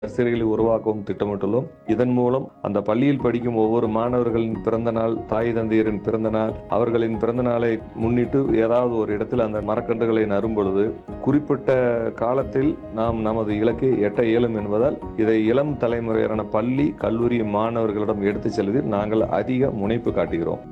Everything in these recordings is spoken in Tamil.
நர்சரிகளை உருவாக்கவும் திட்டமிட்டுள்ளோம் இதன் மூலம் அந்த பள்ளியில் படிக்கும் ஒவ்வொரு மாணவர்களின் பிறந்த நாள் தாய் தந்தையரின் பிறந்த நாள் அவர்களின் பிறந்த நாளை முன்னிட்டு ஏதாவது ஒரு இடத்தில் அந்த மரக்கன்றுகளை நரும் பொழுது குறிப்பிட்ட காலத்தில் நாம் நமது இலக்கை எட்ட இயலும் என்பதால் இதை இளம் தலைமுறையினரான பள்ளி கல்லூரி மாணவர்களிடம் எடுத்துச் செல்வதில் நாங்கள் அதிக முனைப்பு காட்டுகிறோம்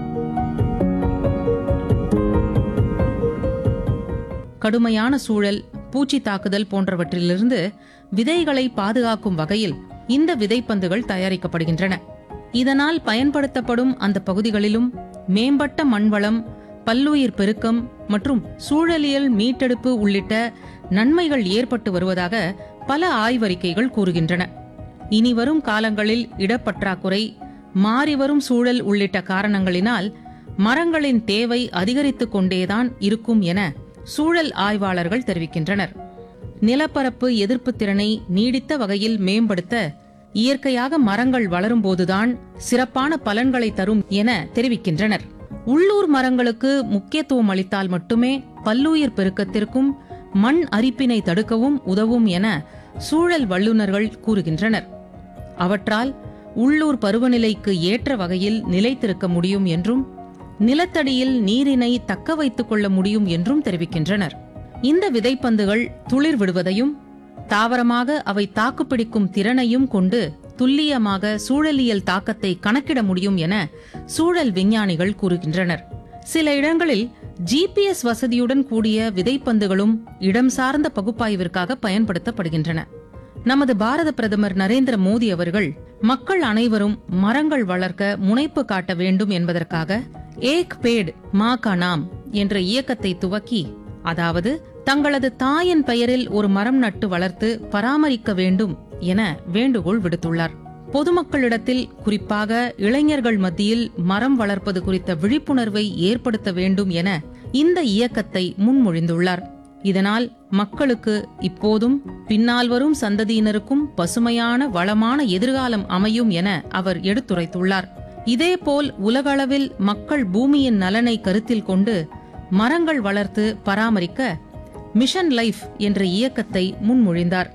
கடுமையான சூழல் பூச்சி தாக்குதல் போன்றவற்றிலிருந்து விதைகளை பாதுகாக்கும் வகையில் இந்த விதைப்பந்துகள் தயாரிக்கப்படுகின்றன இதனால் பயன்படுத்தப்படும் அந்த பகுதிகளிலும் மேம்பட்ட மண்வளம் பல்லுயிர் பெருக்கம் மற்றும் சூழலியல் மீட்டெடுப்பு உள்ளிட்ட நன்மைகள் ஏற்பட்டு வருவதாக பல ஆய்வறிக்கைகள் கூறுகின்றன இனி வரும் காலங்களில் இடப்பற்றாக்குறை மாறிவரும் சூழல் உள்ளிட்ட காரணங்களினால் மரங்களின் தேவை அதிகரித்துக் கொண்டேதான் இருக்கும் என சூழல் ஆய்வாளர்கள் தெரிவிக்கின்றனர் நிலப்பரப்பு எதிர்ப்பு திறனை நீடித்த வகையில் மேம்படுத்த இயற்கையாக மரங்கள் வளரும்போதுதான் சிறப்பான பலன்களை தரும் என தெரிவிக்கின்றனர் உள்ளூர் மரங்களுக்கு முக்கியத்துவம் அளித்தால் மட்டுமே பல்லுயிர் பெருக்கத்திற்கும் மண் அரிப்பினை தடுக்கவும் உதவும் என சூழல் வல்லுநர்கள் கூறுகின்றனர் அவற்றால் உள்ளூர் பருவநிலைக்கு ஏற்ற வகையில் நிலைத்திருக்க முடியும் என்றும் நிலத்தடியில் நீரினை தக்க வைத்துக் கொள்ள முடியும் என்றும் தெரிவிக்கின்றனர் இந்த விதைப்பந்துகள் துளிர் விடுவதையும் தாவரமாக அவை தாக்குப்பிடிக்கும் திறனையும் கொண்டு துல்லியமாக சூழலியல் தாக்கத்தை கணக்கிட முடியும் என சூழல் விஞ்ஞானிகள் கூறுகின்றனர் சில இடங்களில் ஜிபிஎஸ் வசதியுடன் கூடிய விதைப்பந்துகளும் இடம் சார்ந்த பகுப்பாய்விற்காக பயன்படுத்தப்படுகின்றன நமது பாரத பிரதமர் நரேந்திர மோடி அவர்கள் மக்கள் அனைவரும் மரங்கள் வளர்க்க முனைப்பு காட்ட வேண்டும் என்பதற்காக ஏக் பேட் மா கா நாம் என்ற இயக்கத்தை துவக்கி அதாவது தங்களது தாயின் பெயரில் ஒரு மரம் நட்டு வளர்த்து பராமரிக்க வேண்டும் என வேண்டுகோள் விடுத்துள்ளார் பொதுமக்களிடத்தில் குறிப்பாக இளைஞர்கள் மத்தியில் மரம் வளர்ப்பது குறித்த விழிப்புணர்வை ஏற்படுத்த வேண்டும் என இந்த இயக்கத்தை முன்மொழிந்துள்ளார் இதனால் மக்களுக்கு இப்போதும் பின்னால் வரும் சந்ததியினருக்கும் பசுமையான வளமான எதிர்காலம் அமையும் என அவர் எடுத்துரைத்துள்ளார் இதேபோல் உலகளவில் மக்கள் பூமியின் நலனை கருத்தில் கொண்டு மரங்கள் வளர்த்து பராமரிக்க மிஷன் லைஃப் என்ற இயக்கத்தை முன்மொழிந்தார்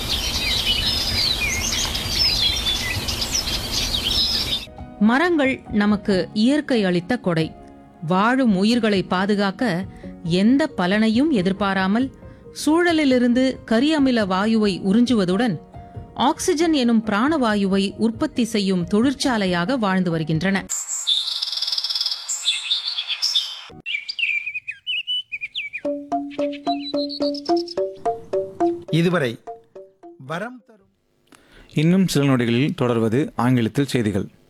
மரங்கள் நமக்கு இயற்கை அளித்த கொடை வாழும் உயிர்களை பாதுகாக்க எந்த பலனையும் எதிர்பாராமல் சூழலிலிருந்து கரியமில வாயுவை உறிஞ்சுவதுடன் ஆக்சிஜன் எனும் பிராணவாயுவை உற்பத்தி செய்யும் தொழிற்சாலையாக வாழ்ந்து வருகின்றன இதுவரை வரம் தரும் இன்னும் சில நொடிகளில் தொடர்வது ஆங்கிலத்தில் செய்திகள்